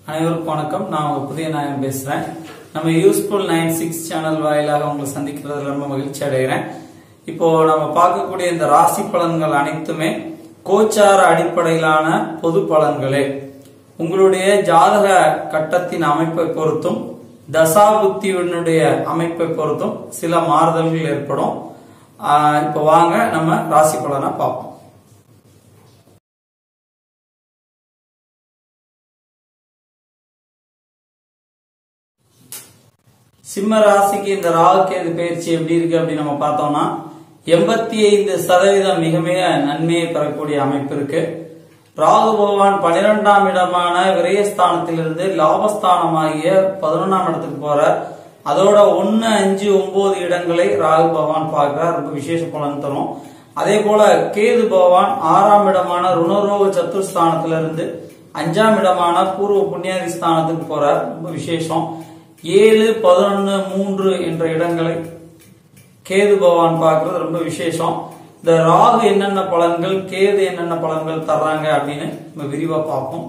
அனைவருக்கும் வணக்கம் நான் உங்க புதிய நாயன் பேசுறேன் நம்ம யூஸ்ஃபுல் நைன் சிக்ஸ் சேனல் வாயிலாக உங்களை சந்திக்கிறதுல ரொம்ப மகிழ்ச்சி அடைகிறேன் இப்போ நம்ம பார்க்கக்கூடிய இந்த ராசி பலன்கள் அனைத்துமே கோச்சார அடிப்படையிலான பொது பலன்களே உங்களுடைய ஜாதக கட்டத்தின் அமைப்பை பொறுத்தும் தசாபுத்தியினுடைய அமைப்பை பொறுத்தும் சில மாறுதல்கள் ஏற்படும் ஆஹ் இப்போ வாங்க நம்ம ராசி பலனை பார்ப்போம் சிம்ம ராசிக்கு இந்த ராகுகேது பயிற்சி எப்படி இருக்கு அப்படின்னு நம்ம பார்த்தோம்னா எண்பத்தி ஐந்து சதவீதம் மிக மிக நன்மையை பெறக்கூடிய அமைப்பு இருக்கு ராகு பகவான் பனிரெண்டாம் இடமான விரயஸ்தானத்திலிருந்து லாபஸ்தானமாகிய பதினொன்றாம் இடத்துக்கு போற அதோட ஒன்னு அஞ்சு ஒன்பது இடங்களை ராகு பகவான் பார்க்கிறார் ரொம்ப விசேஷ பலன் தரும் அதே போல கேது பகவான் ஆறாம் இடமான ருணரோக சத்துர்ஸ்தானத்திலிருந்து அஞ்சாம் இடமான பூர்வ புண்ணியாதி ஸ்தானத்துக்கு போறார் ரொம்ப விசேஷம் ஏழு பதினொன்னு மூன்று என்ற இடங்களை கேது பகவான் பார்க்கறது ரொம்ப விசேஷம் இந்த ராகு என்னென்ன பலன்கள் கேது என்னென்ன பலன்கள் தர்றாங்க அப்படின்னு நம்ம விரிவா பார்ப்போம்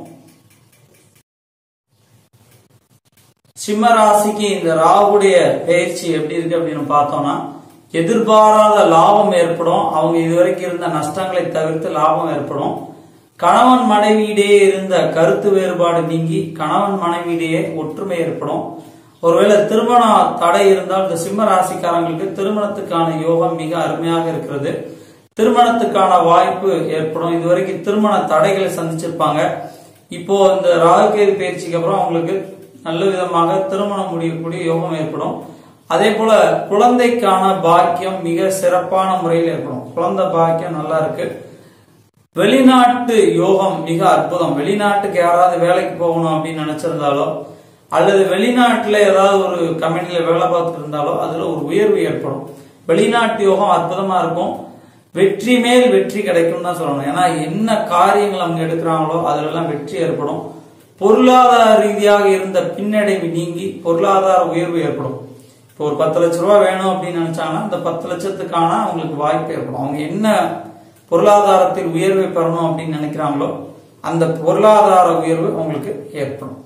சிம்ம ராசிக்கு இந்த ராகுடைய பயிற்சி எப்படி இருக்கு அப்படின்னு பார்த்தோம்னா எதிர்பாராத லாபம் ஏற்படும் அவங்க இதுவரைக்கும் இருந்த நஷ்டங்களை தவிர்த்து லாபம் ஏற்படும் கணவன் மனைவியிடையே இருந்த கருத்து வேறுபாடு நீங்கி கணவன் மனைவியிடையே ஒற்றுமை ஏற்படும் ஒருவேளை திருமண தடை இருந்தால் இந்த சிம்ம ராசிக்காரங்களுக்கு திருமணத்துக்கான யோகம் மிக அருமையாக இருக்கிறது திருமணத்துக்கான வாய்ப்பு ஏற்படும் இதுவரைக்கும் திருமண தடைகளை சந்திச்சிருப்பாங்க இப்போ இந்த ராகுகேது பயிற்சிக்கு அப்புறம் அவங்களுக்கு நல்ல விதமாக திருமணம் முடியக்கூடிய யோகம் ஏற்படும் அதே போல குழந்தைக்கான பாக்கியம் மிக சிறப்பான முறையில் ஏற்படும் குழந்தை பாக்கியம் நல்லா இருக்கு வெளிநாட்டு யோகம் மிக அற்புதம் வெளிநாட்டுக்கு யாராவது வேலைக்கு போகணும் அப்படின்னு நினைச்சிருந்தாலோ அல்லது வெளிநாட்டுல ஏதாவது ஒரு கம்பெனில வேலை பார்த்துட்டு இருந்தாலோ அதுல ஒரு உயர்வு ஏற்படும் வெளிநாட்டு யோகம் அற்புதமா இருக்கும் வெற்றி மேல் வெற்றி கிடைக்கும் தான் சொல்லணும் ஏன்னா என்ன காரியங்கள் அவங்க எடுக்கிறாங்களோ அதுல எல்லாம் வெற்றி ஏற்படும் பொருளாதார ரீதியாக இருந்த பின்னடைவு நீங்கி பொருளாதார உயர்வு ஏற்படும் இப்போ ஒரு பத்து லட்ச ரூபாய் வேணும் அப்படின்னு நினைச்சாங்கன்னா இந்த பத்து லட்சத்துக்கான அவங்களுக்கு வாய்ப்பு ஏற்படும் அவங்க என்ன பொருளாதாரத்தில் உயர்வை பெறணும் அப்படின்னு நினைக்கிறாங்களோ அந்த பொருளாதார உயர்வு அவங்களுக்கு ஏற்படும்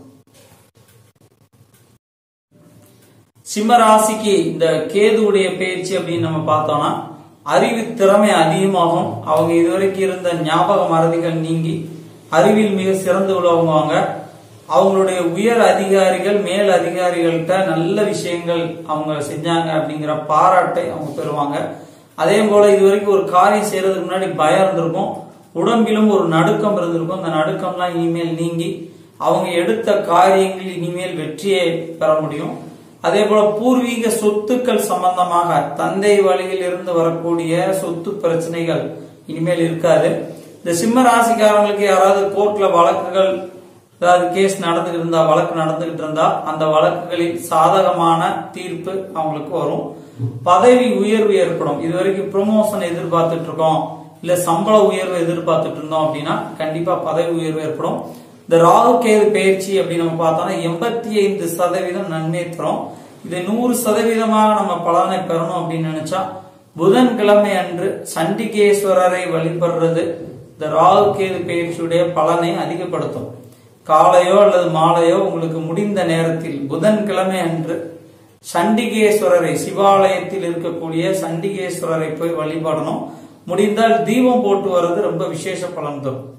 சிம்ம ராசிக்கு இந்த கேதுவுடைய பயிற்சி அப்படின்னு நம்ம பார்த்தோம்னா அறிவு திறமை அதிகமாகும் அவங்க இதுவரைக்கும் இருந்த ஞாபக மறதிகள் நீங்கி அறிவில் மிக சிறந்து உள்ளவங்க அவங்களுடைய உயர் அதிகாரிகள் மேல் அதிகாரிகள்கிட்ட நல்ல விஷயங்கள் அவங்க செஞ்சாங்க அப்படிங்கிற பாராட்டை அவங்க பெறுவாங்க அதே போல இதுவரைக்கும் ஒரு காரியம் செய்யறதுக்கு முன்னாடி பயம் இருந்திருக்கும் உடம்பிலும் ஒரு நடுக்கம் இருந்திருக்கும் அந்த நடுக்கம்லாம் இனிமேல் நீங்கி அவங்க எடுத்த காரியங்கள் இனிமேல் வெற்றியை பெற முடியும் அதே போல பூர்வீக சொத்துக்கள் சம்பந்தமாக தந்தை வழியில் இருந்து வரக்கூடிய சொத்து பிரச்சனைகள் இனிமேல் இருக்காது இந்த சிம்ம ராசிக்காரங்களுக்கு யாராவது கோர்ட்ல வழக்குகள் ஏதாவது கேஸ் நடந்துகிட்டு இருந்தா வழக்கு நடந்துகிட்டு இருந்தா அந்த வழக்குகளில் சாதகமான தீர்ப்பு அவங்களுக்கு வரும் பதவி உயர்வு ஏற்படும் இது வரைக்கும் ப்ரொமோஷன் எதிர்பார்த்துட்டு இருக்கோம் இல்ல சம்பள உயர்வு எதிர்பார்த்துட்டு இருந்தோம் அப்படின்னா கண்டிப்பா பதவி உயர்வு ஏற்படும் இந்த ராகு கேது பயிற்சி அப்படின்னு நம்ம பார்த்தோம்னா எண்பத்தி ஐந்து சதவீதம் நன்மை தரும் இது நூறு சதவீதமாக நம்ம பலனை பெறணும் அப்படின்னு நினைச்சா புதன்கிழமை அன்று சண்டிகேஸ்வரரை வழிபடுறது இந்த ராகு கேது பயிற்சியுடைய பலனை அதிகப்படுத்தும் காலையோ அல்லது மாலையோ உங்களுக்கு முடிந்த நேரத்தில் புதன்கிழமை அன்று சண்டிகேஸ்வரரை சிவாலயத்தில் இருக்கக்கூடிய சண்டிகேஸ்வரரை போய் வழிபடணும் முடிந்தால் தீபம் போட்டு வர்றது ரொம்ப விசேஷ பலன் தரும்